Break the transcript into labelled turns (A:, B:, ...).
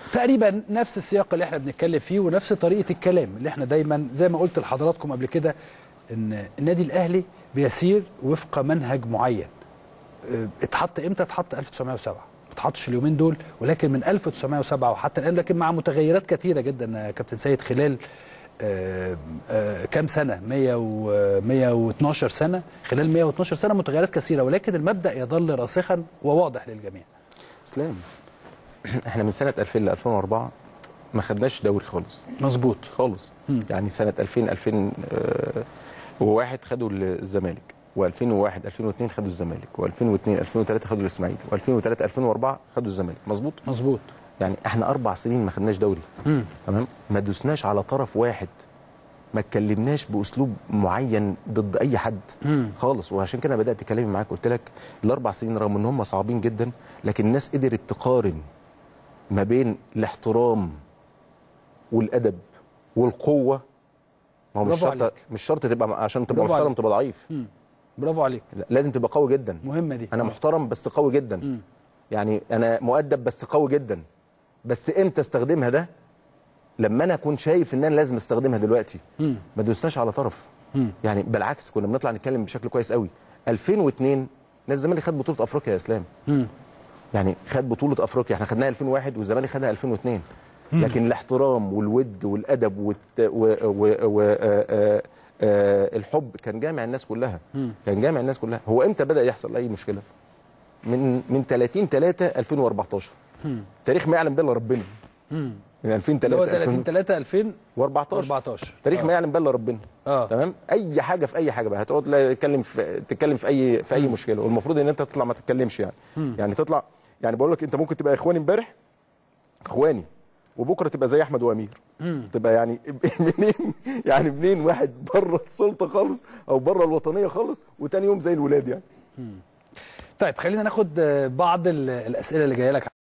A: تقريبا نفس السياق اللي احنا بنتكلم فيه ونفس طريقه الكلام اللي احنا دايما زي ما قلت لحضراتكم قبل كده ان النادي الاهلي بيسير وفق منهج معين اه، اتحط امتى اتحط 1907 ما اتحطش اليومين دول ولكن من 1907 وحتى الان لكن مع متغيرات كثيره جدا يا كابتن سيد خلال آه، آه، كام سنه 100 و 112 سنه خلال 112 سنه متغيرات كثيره ولكن المبدا يظل راسخا وواضح للجميع
B: اسلام احنا من سنه 2000 ل 2004 ما خدناش دوري خالص
A: مظبوط
B: خالص يعني سنه 2000 2001 خدوا الزمالك و2001 2002 خدوا الزمالك و2002 2003 خدوا الاسماعيلي و2003 2004 خدوا الزمالك مظبوط
A: مظبوط
B: يعني احنا اربع سنين ما خدناش دوري
A: مم.
B: تمام ما دوسناش على طرف واحد ما اتكلمناش باسلوب معين ضد اي حد
A: مم.
B: خالص وعشان كده بدات كلامي معاك قلت لك الاربع سنين رغم ان هم صعبين جدا لكن الناس قدرت تقارن ما بين الاحترام والادب والقوه ما هو مش
A: برافو
B: شرط
A: عليك.
B: مش شرط تبقى عشان تبقى
A: برافو
B: محترم
A: عليك.
B: تبقى ضعيف
A: مم. برافو عليك
B: لا، لازم تبقى قوي جدا
A: مهمه دي
B: انا محترم بس قوي جدا
A: مم.
B: يعني انا مؤدب بس قوي جدا بس امتى استخدمها ده لما انا اكون شايف ان انا لازم استخدمها دلوقتي
A: مم.
B: ما دوسناش على طرف
A: مم.
B: يعني بالعكس كنا بنطلع نتكلم بشكل كويس قوي 2002 نادي الزمالك خد بطوله افريقيا يا اسلام
A: مم.
B: يعني خد بطوله افريقيا احنا خدناها 2001 والزمالك خدها 2002 لكن الاحترام والود والادب والت... و... و... و... آ... آ... آ... الحب كان جامع الناس كلها كان جامع الناس كلها هو امتى بدا يحصل اي مشكله من من 30 3 2014 تاريخ ما يعلم به الا ربنا
A: مم.
B: من
A: اللي هو
B: 2003
A: 30 3
B: 2014
A: 2014
B: تاريخ
A: آه.
B: ما يعلم به الا ربنا
A: اه
B: تمام اي حاجه في اي حاجه بقى هتقعد لا تتكلم في تتكلم في اي في اي مشكله والمفروض ان انت تطلع ما تتكلمش يعني يعني تطلع يعني بقول لك انت ممكن تبقى اخواني امبارح اخواني وبكره تبقى زي احمد وامير تبقى يعني منين يعني منين واحد بره السلطه خالص او بره الوطنيه خالص وتاني يوم زي الولاد يعني
A: طيب خلينا ناخد آه، بعض ال- الاسئله اللي جايه لك